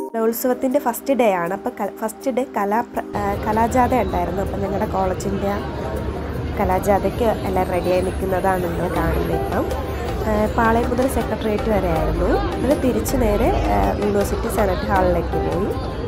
കലോത്സവത്തിൻ്റെ first day ആണ് അപ്പോൾ first day കലാ പ്ര- ആ, കലാജാഥ ഉണ്ടായിരുന്നു അപ്പോൾ ഞങ്ങളുടെ കോളേജിൻ്റെ കലാജാഥയ്ക്ക് എല്ലാം റെഡിയായി നിൽക്കുന്നതാണ് നിങ്ങൾ കാണുന്നത് ഇപ്പം ആ, പാളയം മുതൽ സെക്രട്ടേറിയറ്റ് വരെ ആയിരുന്നു അത് തിരിച്ച് നേരെ ആ, യൂണിവേഴ്സിറ്റി സെനറ്റ് ഹാളിലേക്ക് പോയി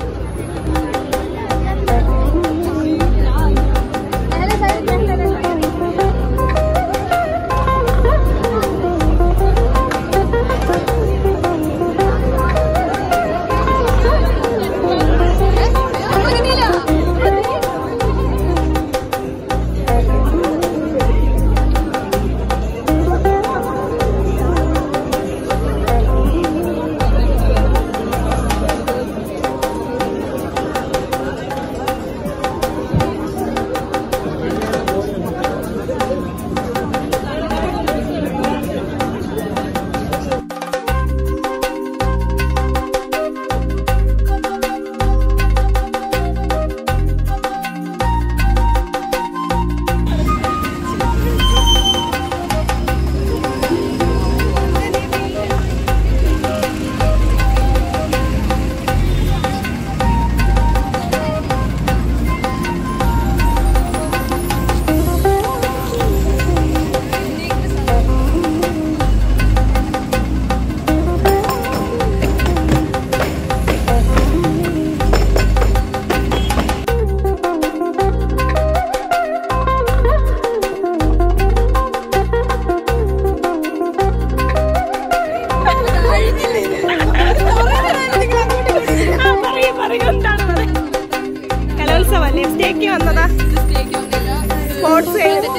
കലോത്സവല്ലേ സ്റ്റേക്ക് വന്നതാ സ്പോർട്സ്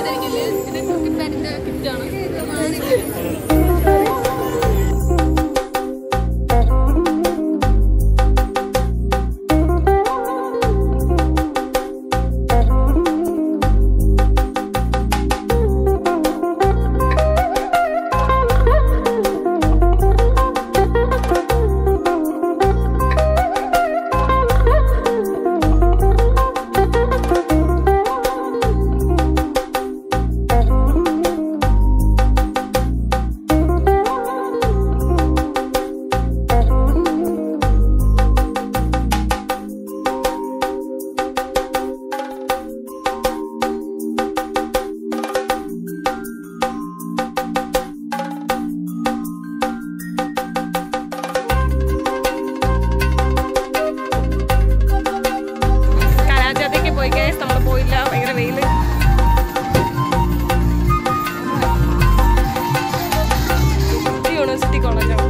കലാജാഥയ്ക്ക് പോയി കഴിഞ്ഞാൽ നമ്മൾ പോയില്ല ഭയങ്കര വെയില് യൂണിവേഴ്സിറ്റി കോളേജാണ്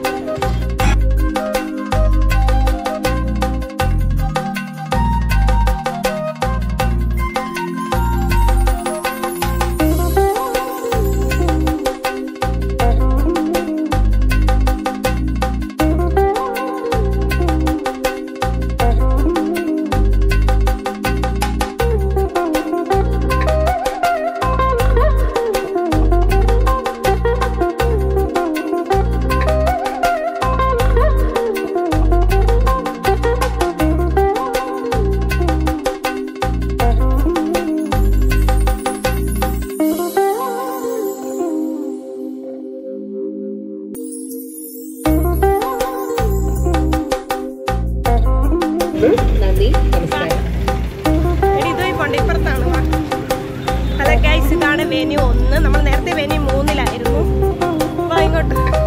നന്ദി നമസ്കാരം എടി ഇത് കൊണ്ടിപ്പുറത്താണ് ഹലോ ഗൈസ് ഇതാണ് വെന്യൂ ഒന്ന് നമ്മൾ നേരത്തെ വെന്യൂ മൂന്നിലായിരുന്നു വാ ഇങ്ങോട്ട്